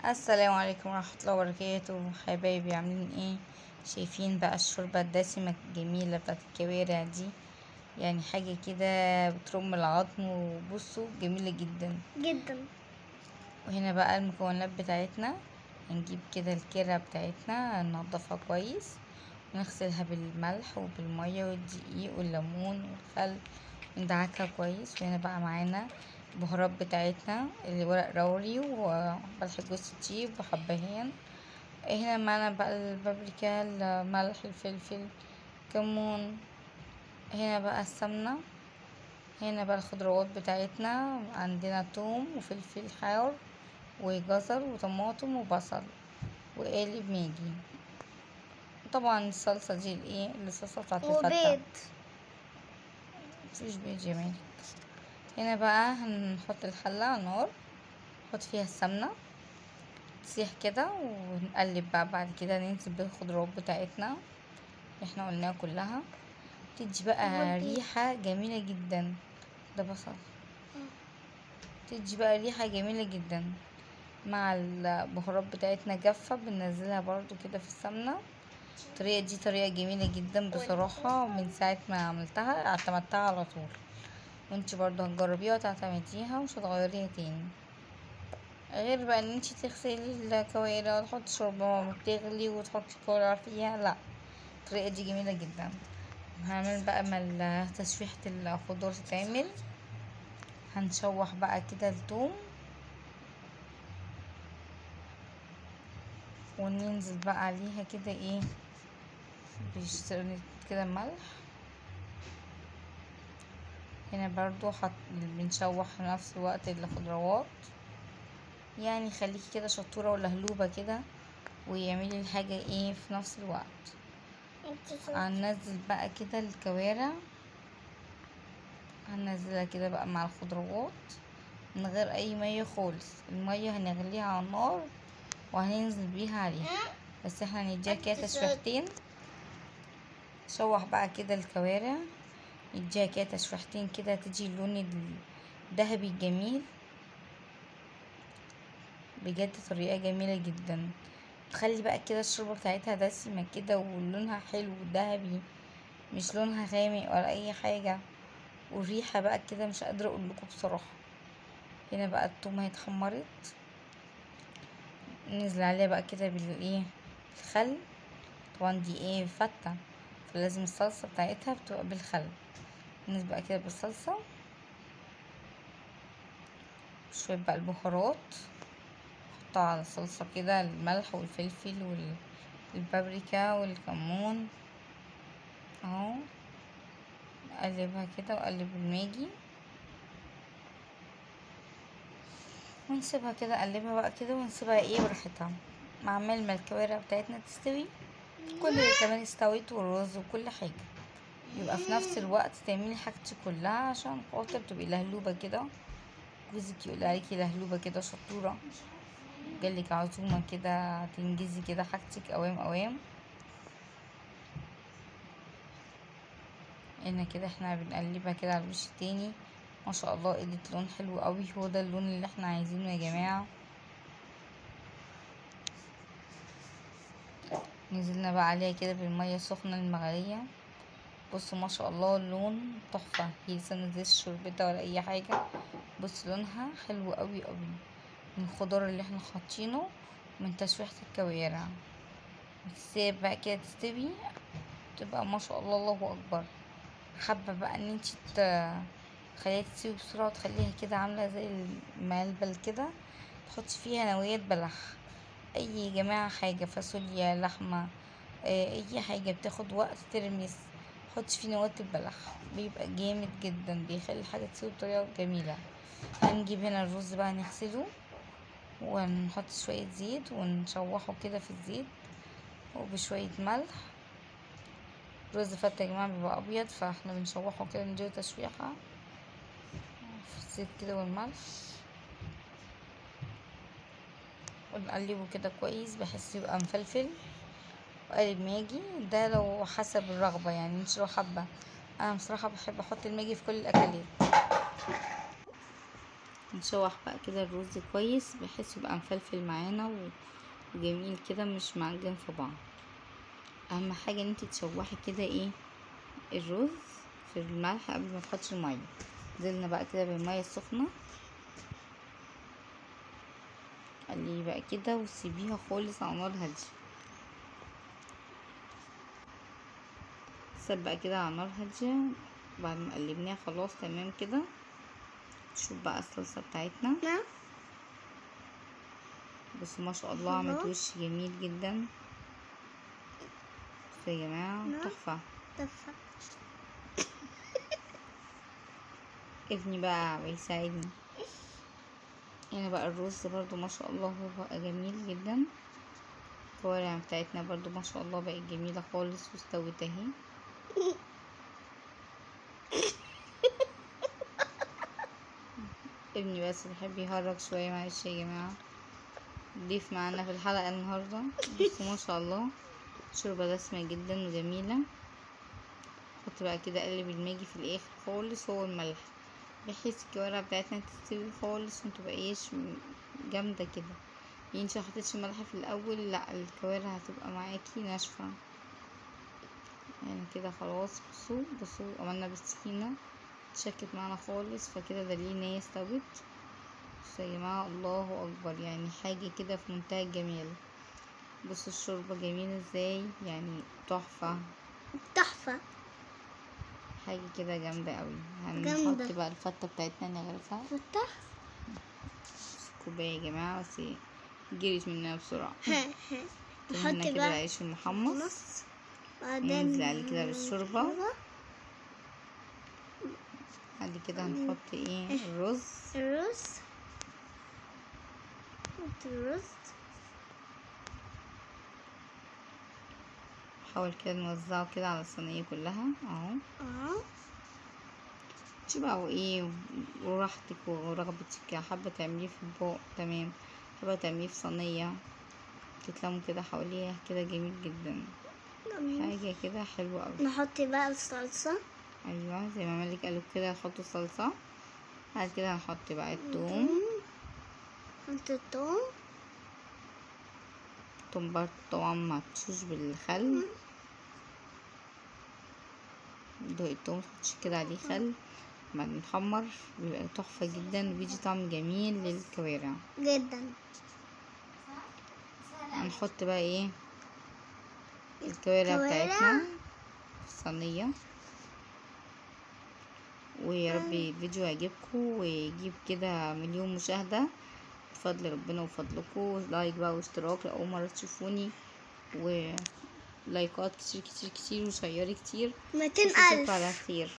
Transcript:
السلام عليكم ورحمة الله وبركاته حبايبي عاملين ايه شايفين بقى الشوربة الدسمة الجميلة بتاعت الكوارع دي يعني حاجة كده بترم العظم وبصوا جميلة جدا جدا وهنا بقى المكونات بتاعتنا هنجيب كده الكرة بتاعتنا ننضفها كويس ونغسلها بالملح وبالمية والدقيق والليمون والخل وندعكها كويس وهنا بقى معانا البهارات بتاعتنا اللي ورق لوري وملح جوز الطيب وحبهان هنا معانا بقى البابريكا الملح الفلفل كمون هنا بقى السمنة هنا بقى الخضروات بتاعتنا عندنا توم وفلفل حار وجزر وطماطم وبصل وقالب ماجي طبعا الصلصة دي الايه الصلصة بتاعت الفتة وبيض مفيش بيض يا مالك هنا بقى هنحط الحلة على النار نحط فيها السمنة تسيح كده ونقلب بقى بعد كده ننزل بالخضروات بتاعتنا اللي احنا قلناها كلها تدي بقى ودي. ريحة جميلة جدا ده بصل تدي بقى ريحة جميلة جدا مع البهارات بتاعتنا جافة بننزلها برضو كده في السمنة الطريقة دي طريقة جميلة جدا بصراحة من ساعة ما عملتها اعتمدتها على طول وانتي برضو هتجربيها وتعتمديها ومش هتغيريها تاني غير بقى ان انتي تغسلي الكوارع وتحطي شوربة بتغلي وتحطي كوارع فيها لا الطريقة دي جميلة جدا هعمل بقى ما تشويحة الخضار تتعمل هنشوح بقى كده التوم وننزل بقى عليها كده ايه بشوية كده ملح هنا برضو حط بنشوح في نفس الوقت الخضروات يعني خليكي كده شطورة ولهلوبة كده ويعملي الحاجة ايه في نفس الوقت هننزل بقى كده الكوارع هننزلها كده بقى مع الخضروات من غير اي مية خالص المية هنغليها على النار وهننزل بيها عليها بس احنا هنديها كده تشويحتين شوح بقى كده الكوارع نديها كده تشويحتين كده تدي اللون الذهبي الجميل بجد طريقة جميلة جدا تخلي بقى كده الشوربة بتاعتها دسمة كده ولونها حلو ذهبي مش لونها غامق ولا اي حاجة والريحة بقى كده مش قادرة اقول لكم بصراحة هنا بقى التومة اتحمرت ننزل عليها بقى كده بالايه الخل طبعا دي ايه فتة فلازم الصلصة بتاعتها بتبقى بالخل ننزل بقى كده بالصلصة شوية بقى البهارات نحطها على الصلصة كده الملح والفلفل والبابريكا والكمون اهو نقلبها كده وأقلب الماجي ونسيبها كده اقلبها بقى كده ونسيبها ايه براحتها مع عمال ما الكوارع بتاعتنا تستوي كل اللي كمان استويت والرز وكل حاجة يبقى في نفس الوقت تعملي حاجتي كلها عشان خاطر تبقي لهلوبة كده جوزك يقول عليكي لهلوبة كده شطورة جالك عزومة كده تنجزي كده حاجتك اوام اوام هنا كده احنا بنقلبها كده على الوش التاني ما شاء الله ادت لون حلو قوي هو ده اللون اللي احنا عايزينه يا جماعه نزلنا بقى عليها كده بالميه السخنه المغليه بصوا ما شاء الله اللون تحفه هي لسه منزلتش شربتها ولا اي حاجه بص لونها حلو قوي قوي من الخضار اللي احنا حاطينه من تشويحه الكوارع بتسيب بقى كده تستوي تبقى ما شاء الله الله اكبر حابه بقى ان انت تخليها تستوي بسرعه وتخليها كده عامله زي الملبل كده تحطي فيها نويات بلح اي جماعه حاجه فاصوليا لحمه اي حاجه بتاخد وقت ترمس حطي فيه نواه البلح بيبقى جامد جدا بيخلي الحاجه تستوي بطريقه جميله هنجيب هنا الرز بقى نغسله ونحط شويه زيت ونشوحه كده في الزيت وبشويه ملح رز فتة يا جماعة بيبقى أبيض فاحنا بنشوحه كده نديله تشويحة في الزيت كده والملح ونقلبه كده كويس بحيث يبقى مفلفل وقالب ماجي ده لو حسب الرغبة يعني انت لو حابة انا بصراحة بحب احط الماجي في كل الاكلات نشوح بقى كده الرز كويس بحيث يبقى مفلفل معانا و- وجميل كده مش معجن في بعض اهم حاجه ان انت تشوحي كده ايه الرز في الملح قبل ما تحطي الميه نزلنا بقى كده بالميه السخنه قلبي بقى كده وسيبيها خالص على نار هاديه سيب بقى كده على نار هاديه بعد ما قلبناها خلاص تمام كده شوف بقى الصلصه بتاعتنا نعم بس ما شاء الله عملت الله. وش جميل جدا بصوا يا جماعه نعم. تحفه تفا ابني بقى بيساعدني هنا بقى الرز برضو ما شاء الله هو بقى جميل جدا الكوارع بتاعتنا برضو ما شاء الله بقت جميلة خالص واستوت اهي ابني بس بيحب يهرج شوية معلش يا جماعة ضيف معانا في الحلقة النهاردة بصوا ما شاء الله شوربة دسمة جدا وجميلة حط بقى كده قلب الماجي في الاخر خالص هو الملح بحيث الكوارع بتاعتنا تستوي خالص ومتبقيش م- جامدة كده يعني انت محطتش ملح في الاول لا الكوارع هتبقى معاكي ناشفة يعني كده خلاص بصوا بصوا عملنا بالسكينة اتشكت معانا خالص فكده دليل ان هي استوت بصوا يا جماعة الله اكبر يعني حاجة كده في منتهى الجمال بصوا الشوربة جميلة ازاي يعني تحفة تحفة حاجة كده جامدة قوي جامدة. هنحط بقى الفتة بتاعتنا نغرفها فتح كوباية يا جماعة بس جريت مننا بسرعة ها ها هنا نحط كده بقى العيش المحمص نص بعدين ننزل عليه كده بالشوربة. بعد كده هنحط ايه الرز الرز نحط الرز نحاول كده نوزعه كده على الصينية كلها اهو اه شو بقى وايه وراحتك ورغبتك حابة تعمليه في اطباق تمام حابة تعمليه في صينية تتلموا كده حواليها كده جميل جدا حاجة كده حلوة اوي نحط بقى الصلصة ايوه زي ما مالك قالوا كده نحط صلصة بعد كده هنحط بقى التوم نحط الثوم التوم برضه طبعا مغشوش بالخل دوق التوم متحطش كده عليه خل بعد ما يتحمر بيبقى تحفة جدا وبيدي طعم جميل للكوارع جدا هنحط بقى ايه الكوارع الكوارع. بتاعتنا في الصينية ويا رب الفيديو يعجبكم ويجيب كده مليون مشاهدة بفضل ربنا وفضلكم لايك بقى واشتراك لأول مرة تشوفوني ولايكات كتير كتير كتير وشيري كتير ميتين أشوفكم ألف على خير